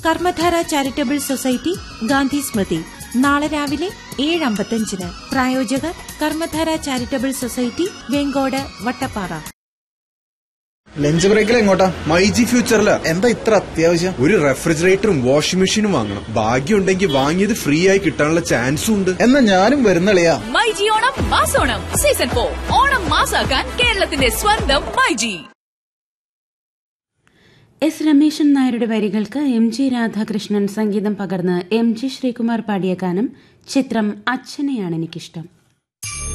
കർമ്മധാര charitable society Gandhi Smriti നാളെ രാവിലെ ഏഴ് അമ്പത്തഞ്ചിന് പ്രായോജകർ Karmadhara charitable society Venkode Vattappara lunch ബ്രേക്കിൽ എങ്ങോട്ടാ മൈജി ഫ്യൂച്ചറില് എന്താ ഇത്ര അത്യാവശ്യം ഒരു റെഫ്രിജറേറ്ററും വാഷിംഗ് മെഷീനും വാങ്ങണം ഭാഗ്യമുണ്ടെങ്കിൽ വാങ്ങിയത് ഫ്രീ ആയി കിട്ടാനുള്ള ചാൻസും ഉണ്ട് എന്നാ ഞാനും വരുന്നളിയാ മൈജി ഓണം മാസോണം സീസൺ ഫോർ ഓണം മാസാക്കാൻ കേരളത്തിന്റെ സ്വന്തം മൈജി എസ് രമേശൻ നായരുടെ വരികൾക്ക് എം ജി രാധാകൃഷ്ണൻ സംഗീതം പകർന്ന് എം ജി ശ്രീകുമാർ പാടിയ ഗാനം ചിത്രം അച്ഛനെയാണ് എനിക്കിഷ്ടം